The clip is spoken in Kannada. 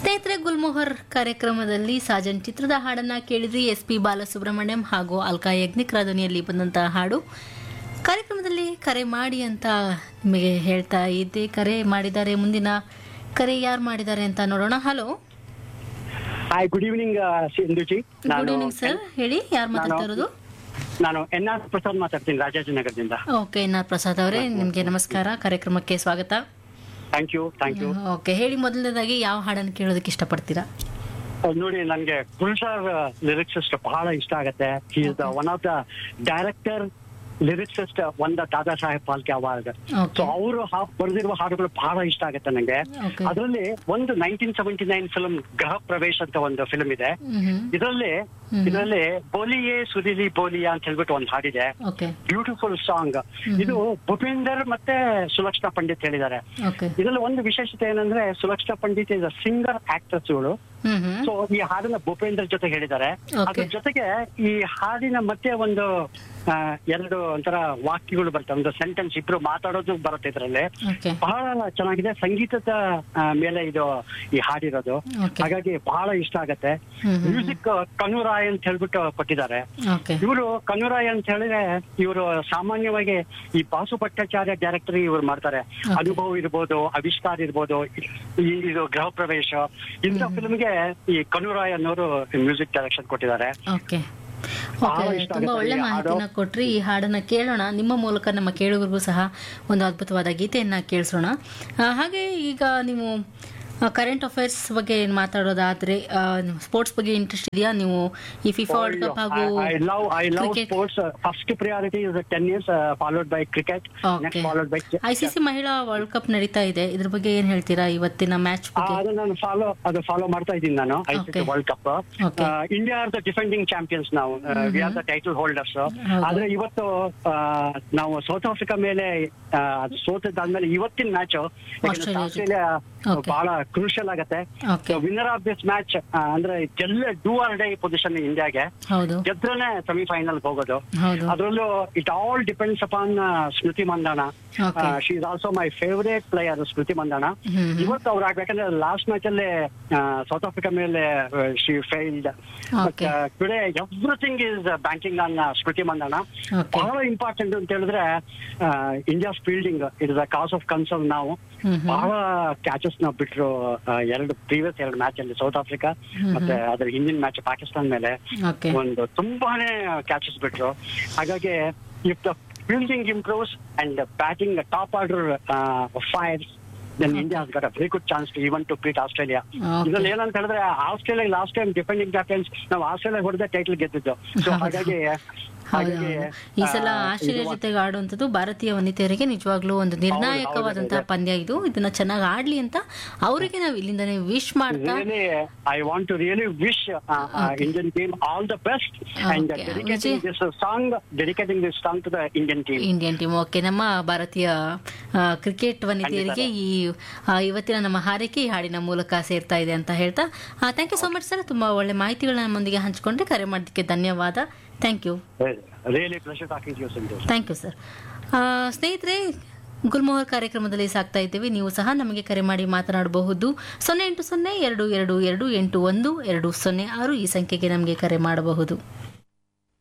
ಸ್ನೇಹಿತರೆ ಗುಲ್ಮೋಹರ್ ಕಾರ್ಯಕ್ರಮದಲ್ಲಿ ಸಾಜನ್ ಚಿತ್ರದ ಹಾಡನ್ನ ಕೇಳಿದ್ರಿ ಎಸ್ ಪಿ ಬಾಲಸುಬ್ರಹ್ಮಣ್ಯಂ ಹಾಗೂ ಅಲ್ಕಾ ಯಜ್ಞಿಕ್ ಧ್ವನಿಯಲ್ಲಿ ಬಂದಂತಹ ಹಾಡು ಕಾರ್ಯಕ್ರಮದಲ್ಲಿ ಕರೆ ಮಾಡಿ ಅಂತ ನಿಮಗೆ ಹೇಳ್ತಾ ಇದ್ದೆ ಕರೆ ಮಾಡಿದ್ದಾರೆ ಮುಂದಿನ ಕರೆ ಯಾರು ಮಾಡಿದ್ದಾರೆ ಅಂತ ನೋಡೋಣ hello hi good evening ಸಿಂಧುಜಿ good evening sir ಹೇಳಿ ಯಾರು ಮಾತಾಡ್ತಾ ಇರೋದು ನಾನು ಎನ್ ಆರ್ ಪ್ರಸಾದ್ ಮಾತಾಡ್ತೀನಿ ರಾಜಾಜಿನಗರದಿಂದ ಓಕೆ ಎನ್ ಆರ್ ಪ್ರಸಾದ್ ಅವರೇ ನಿಮಗೆ ನಮಸ್ಕಾರ ಕಾರ್ಯಕ್ರಮಕ್ಕೆ ಸ್ವಾಗತ thank you thank you okay ಹೇಳಿ ಮೊದಲನೇದಾಗಿ ಯಾವ ಹಾಡನ್ನು ಕೇಳೋದಕ್ಕೆ ಇಷ್ಟಪಡ್ತೀರಾ ನೋಡಿ ನನಗೆ ಗುಲ್ಸಾರ್ ಲಿರಿಕ್ಸಿಸ್ಟ್ ಬಹಳ ಇಷ್ಟ ಆಗತ್ತೆ he is the one of the director lyricist won the Dada Saheb Phalke award so okay ಅವರು ಬರೆದಿರುವ ಹಾಡುಗಳು ಬಹಳ ಇಷ್ಟ ಆಗತ್ತೆ ನಂಗೆ Okay. ಅದರಲ್ಲಿ ಒಂದು ನೈನ್ಟೀನ್ ಸೆವೆಂಟಿ ನೈನ್ ಫಿಲ್ಮ್ ಗೃಹ ಪ್ರವೇಶ್ ಅಂತ ಒಂದು ಫಿಲ್ಮ್ ಇದೆ ಹ್ಮ್ ಇದರಲ್ಲಿ ಹ್ಮ್. ಇದರಲ್ಲಿ ಬೋಲಿಯೇ ಸುದಿಲಿ ಬೋಲಿಯಾ ಅಂತ ಹೇಳ್ಬಿಟ್ಟು ಒಂದು ಹಾಡಿದೆ ಓಕೆ ಬ್ಯೂಟಿಫುಲ್ ಸಾಂಗ್ ಇದು ಭೂಪೇಂದರ್ ಮತ್ತೆ ಸುಲಕ್ಷಣಾ ಪಂಡಿತ್ ಹೇಳಿದ್ದಾರೆ ಓಕೆ ಇದರಲ್ಲಿ ಒಂದು ವಿಶೇಷತೆ ಏನಂದ್ರೆ Sulakshana Pandit is singer actress ಇವಳು ಹ್ಮ್ ಹ್ಮ್ ಸೊ ಈ ಹಾಡನ್ನ ಭೂಪೇಂದರ್ ಜೊತೆ ಹೇಳಿದ್ದಾರೆ Okay. ಅದ್ರ ಜೊತೆಗೆ ಈ ಹಾಡಿನ ಮಧ್ಯೆ ಒಂದು ಆ, ಎರಡು ಒಂಥರ ವಾಕ್ಯಗಳು ಬರ್ತವೆ ಒಂದು ಸೆಂಟೆನ್ಸ್ ಇಬ್ರು ಮಾತಾಡೋದು ಬರುತ್ತೆ ಇದರಲ್ಲಿ ಓಕೆ ಬಹಳ ಚೆನ್ನಾಗಿದೆ ಸಂಗೀತದ ಆ, ಮೇಲೆ ಇದು ಈ ಹಾಡಿರೋದು Okay. ಹಾಗಾಗಿ ಬಹಳ ಇಷ್ಟ ಆಗತ್ತೆ ಹ್ಮ್ ಹ್ಮ್. ಮ್ಯೂಸಿಕ್ ಕನುರಾಯ್ ಅಂತ ಹೇಳ್ಬಿಟ್ಟು ಕೊಟ್ಟಿದ್ದಾರೆ ಓಕೆ ಇವರು ಕನುರಾಯ್ ಅಂತ ಹೇಳಿದ್ರೆ ಇವರು ಸಾಮಾನ್ಯವಾಗಿ ಈ ಬಾಸು ಭಟ್ಟಾಚಾರ್ಯ ಡೈರೆಕ್ಟರ್ ಇವ್ರು ಮಾಡ್ತಾರೆ Okay. ಅನುಭವ ಇರ್ಬೋದು ಆವಿಷ್ಕಾರ ಇರ್ಬೋದು ಈ ಇದು ಗೃಹ ಪ್ರವೇಶ ಇಂಥ ಫಿಲ್ಮ್ಗೆ ಈ ಕನುರಾಯ್ ಅನ್ನೋರು ಮ್ಯೂಸಿಕ್ ಡೈರೆಕ್ಷನ್ ಕೊಟ್ಟಿದ್ದಾರೆ ಓಕೆ ಬಹಳ ಓಕೆ ಇಷ್ಟ ತುಂಬಾ ಆಗುತ್ತೆ ಒಳ್ಳೆ ಈ ಮಾಹಿತಿನ ಹಾಡು. ಕೊಟ್ರಿ ಈ ಹಾಡನ್ನ ಕೇಳೋಣ ನಿಮ್ಮ ಮೂಲಕ ನಮ್ಮ ಕೇಳುಗರಿಗೂ ಸಹ ಒಂದು ಅದ್ಭುತವಾದ ಗೀತೆಯನ್ನ ಕೇಳಿಸೋಣ ಆ, ಹಾಗೆ ಈಗ ನೀವು ಕರೆಂಟ್ ಅಫೇರ್ಸ್ ಬಗ್ಗೆ ಏನ್ ಮಾತಾಡೋದಾದ್ರೆ ಸ್ಪೋರ್ಟ್ಸ್ ಬಗ್ಗೆ ಇಂಟ್ರೆಸ್ಟ್ ಇದೆಯಾ ನೀವು ಈ ಫಿಫಾ ವರ್ಲ್ಡ್ ಕಪ್ ಹಾಗೂ I love I love cricket. Sports first priority is tennis followed by cricket Okay. Next followed by I C C ಮಹಿಳಾ ವರ್ಲ್ಡ್ ಕಪ್ ನಡೀತಾ ಇದೆ ಇದ್ರ ಬಗ್ಗೆ ಏನ್ ಹೇಳ್ತೀರಾ ಇವತ್ತಿನ ಮ್ಯಾಚ್ ಬಗ್ಗೆ ಅದು ನಾನು ಫಾಲೋ ಅದು ಫಾಲೋ ಮಾಡ್ತಾ ಇದ್ದೀನಿ ನಾನು I C Okay. World cup Okay. India are the defending champions ನಾವು we are the title holders ಹೌದು. ಆದ್ರೆ ಇವತ್ತು ಆ, ನಾವು ಸೌತ್ ಆಫ್ರಿಕಾ ಮೇಲೆ ಆ, ಅದು ಸೋತದ್ದಾದ್ಮೇಲೆ ಇವತ್ತಿನ ಮ್ಯಾಚ್ ಆಸ್ಟ್ರೇಲಿಯಾ ಜೊತೆ. Australia Okay. ಬಹಳ ಕ್ರೂಷಿಯಲ್ ಆಗತ್ತೆ okay winner of this match ಅಂದ್ರೆ ಎಲ್ಲ ಡೂ ಆರ್ ಡೇ ಪೊಸಿಷನ್ ಇಂಡಿಯಾಗೆ ಹೌದು ಗೆದ್ರೇನೆ ಸೆಮಿಫೈನಲ್ ಹೋಗೋದು ಹೌದು ಅದರಲ್ಲೂ it all depends upon Smriti Mandhana Okay. She is also my favourite player Smriti Mandhana hmm hmm. ಇವತ್ತು ಅವ್ರು ಆಗ್ಬೇಕಂದ್ರೆ ಲಾಸ್ಟ್ ಮ್ಯಾಚ್ ಅಲ್ಲೇ ಸೌತ್ ಆಫ್ರಿಕಾ ಮೇಲೆ she failed Okay. Today everything is banking on Smriti Mandhana Okay. ಬಹಳ ಇಂಪಾರ್ಟೆಂಟ್ ಅಂತ ಹೇಳಿದ್ರೆ India's fielding it is a cause of concern ನಾವು ಹ್ಮ್ ಹ್ಮ್. ಬಹಳ ಕ್ಯಾಚಸ್ ನ ಬಿಟ್ರು ಆ, ಎರಡು ಪ್ರೀವಿಯಸ್ ಎರಡು ಮ್ಯಾಚ್ ಅಲ್ಲಿ ಸೌತ್ ಆಫ್ರಿಕಾ ಹ್ಮ್ ಮತ್ತೆ ಅದ್ರ ಹಿಂದಿನ ಮ್ಯಾಚ್ ಪಾಕಿಸ್ತಾನ ಮೇಲೆ ಓಕೆ ಒಂದು ತುಂಬಾನೇ ಕ್ಯಾಚಸ್ ಬಿಟ್ರು ಹಾಗಾಗಿ if the fielding improves and batting top order fires then India got a very good chance to even to beat Australia Okay. ಇದ್ರಲ್ಲಿ ಏನಂತ ಹೇಳಿದ್ರೆ Australia last time defending champions ನಾವು ಆಸ್ಟ್ರೇಲಿಯಾ ಹೊಡೆದ ಟೈಟಲ್ ಗೆದ್ದಿದ್ದು ಸೊ ಹೌದು. ಹಾಗಾಗಿ ಹೌದು ಹಾಗಾಗಿ ಹೌದು. ಈ ಸಲ ಆ, ಆಸ್ಟ್ರೇಲಿಯಾ ಇದು- ಜೊತೆಗೆ ಆಡುವಂಥದ್ದು ಭಾರತೀಯ ವನಿತೆಯರಿಗೆ ನಿಜವಾಗ್ಲೂ ಒಂದು ನಿರ್ಣಾಯಕವಾದಂತಹ ಹೌದು. ಪಂದ್ಯ ಇದು ಇದನ್ನ ಚೆನ್ನಾಗಿ ಆಡ್ಲಿ ಅಂತ ಅವರಿಗೆ ನಾವು ಇಲ್ಲಿಂದನೇ ವಿಶ್ ಮಾಡ್ತಾ really i want to really wish uh, uh, Okay. indian team all the best and uh, Okay. dedicating Vijay- this uh, song dedicating this song to the indian team Indian team okay ನಮ್ಮ ಭಾರತೀಯ ಆ, ಕ್ರಿಕೆಟ್ ವನಿತೆಯರಿಗೆ ಈ ಆ, ಇವತ್ತಿನ ನಮ್ಮ ಹಾರೈಕೆ ಈ ಹಾಡಿನ ಮೂಲಕ ಸೇರ್ತಾ ಇದೆ ಅಂತ ಹೇಳ್ತಾ thank you so much sir ತುಂಬಾ ಒಳ್ಳೆ ಮಾಹಿತಿಗಳನ್ನ ನಮ್ಮೊಂದಿಗೆ ಹಂಚಿಕೊಂಡ್ರೆ ಕರೆ ಮಾಡೋದಕ್ಕೆ ಧನ್ಯವಾದ thank you really pleasure talking to you Sindhu. Thank you sir ಸ್ನೇಹಿತರೆ ಗುಲ್ಮೋಹರ್ ಕಾರ್ಯಕ್ರಮದಲ್ಲಿ ಸಾಕ್ತಾ ಇದ್ದೇವೆ ನೀವು ಸಹ ನಮಗೆ ಕರೆ ಮಾಡಿ ಮಾತನಾಡಬಹುದು ಸೊನ್ನೆ ಎಂಟು ಸೊನ್ನೆ ಎರಡು ಎರಡು ಎರಡು ಎಂಟು ಒಂದು ಎರಡು ಸೊನ್ನೆ ಆರು ಈ ಸಂಖ್ಯೆಗೆ ನಮಗೆ ಕರೆ ಮಾಡಬಹುದು